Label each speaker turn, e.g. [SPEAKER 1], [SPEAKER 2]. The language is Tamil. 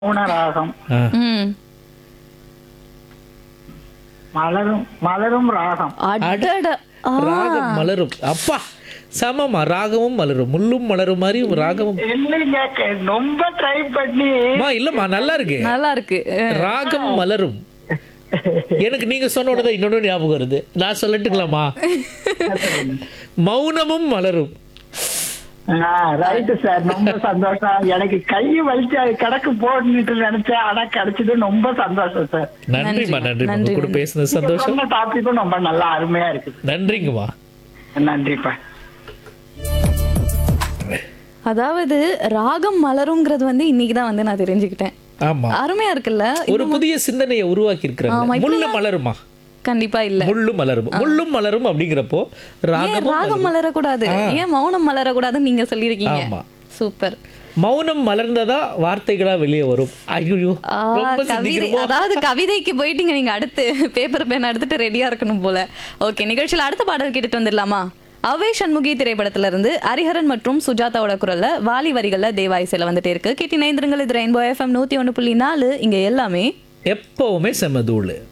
[SPEAKER 1] மௌனராகம்
[SPEAKER 2] ஆ.
[SPEAKER 3] ம்
[SPEAKER 1] மலரும் மலரும் ராகம்
[SPEAKER 3] அடட ஆ,
[SPEAKER 2] ராகம் மலரும் அப்பா சமமா ராகமும் மலரும் முள்ளும் மலரும் மாதிரி ஒரு ராகமும்
[SPEAKER 1] இல்லைங்க க- ரொம்ப ட்ரை பண்ணி
[SPEAKER 2] அம்மா இல்லம்மா நல்லா இருக்கு
[SPEAKER 3] நல்லா இருக்கு அஹ், ராகம்
[SPEAKER 2] மலரும் எனக்கு நீங்க சொன்ன உடனே இன்னொன்னு ஞாபகம் வருது நான் சொல்லட்டுங்களாம்மா மௌனமும் மலரும்
[SPEAKER 1] ரைட்டு சார் ரொம்ப சந்தோஷம் எனக்கு கை வலிச்சு அது கணக்கு போட்டுட்டு நினைச்சேன் ஆனா கிடைச்சது ரொம்ப சந்தோஷம் சார்
[SPEAKER 2] நன்றிம்மா நன்றிம்மா உங்க கூட பேசுனது சந்தோஷம்
[SPEAKER 1] சொன்ன டாபிக்கும் ரொம்ப நல்லா அருமையா இருக்குது
[SPEAKER 2] நன்றிங்கம்மா
[SPEAKER 1] நன்றிப்பா
[SPEAKER 3] அதாவது ராகம் மலருங்கிறது வந்து இன்னைக்கு தான் வந்து நான் தெரிஞ்சுக்கிட்டேன்
[SPEAKER 2] ஆமா
[SPEAKER 3] அருமையா இருக்குல்ல
[SPEAKER 2] ஒரு புதிய சிந்தனையை உருவாக்கி
[SPEAKER 3] ஆமா,
[SPEAKER 2] இருக்கிறாங்க
[SPEAKER 3] இப்ப
[SPEAKER 2] முள்ளு மலருமா
[SPEAKER 3] கண்டிப்பா இல்ல
[SPEAKER 2] முள்ளும் மலரும் முள்ளும் மலரும் அப்படிங்கிறப்போ
[SPEAKER 3] ஏன்
[SPEAKER 2] ராகமும்
[SPEAKER 3] ராகம் மலரக்கூடாது ஏன் மௌனம் மலரக்கூடாதுன்னு நீங்க சொல்லியிருக்கீங்க
[SPEAKER 2] ஆமா.
[SPEAKER 3] சூப்பர்
[SPEAKER 2] மௌனம் மலர்ந்ததா வார்த்தைகளா வெளியே வரும் ஐயோ
[SPEAKER 3] ஆ,
[SPEAKER 2] ரொம்ப
[SPEAKER 3] கவிதை
[SPEAKER 2] சிந்திக்கிறோமோ
[SPEAKER 3] அதாவது கவிதைக்கு போயிட்டீங்க நீங்க அடுத்து பேப்பர் பேன் எடுத்துட்டு ரெடியா இருக்கணும் போல ஓகே நிகழ்ச்சியில் அடுத்த பாடல் கேட்டுட்டு வந்துடலாமா அவே சண்முகி திரைப்படத்துல இருந்து ஹரிஹரன் மற்றும் சுஜாதாவோட குரல்ல வாலி வரிகள்ல தேவாயிசையில வந்துட்டே இருக்கு கேட்டி நைந்திரங்கள் இது ரெயின்போ எஃப்எம் நூத்தி ஒண்ணு புள்ளி நாலு இங்க எல்லாமே
[SPEAKER 2] எப்பவுமே செமதூள்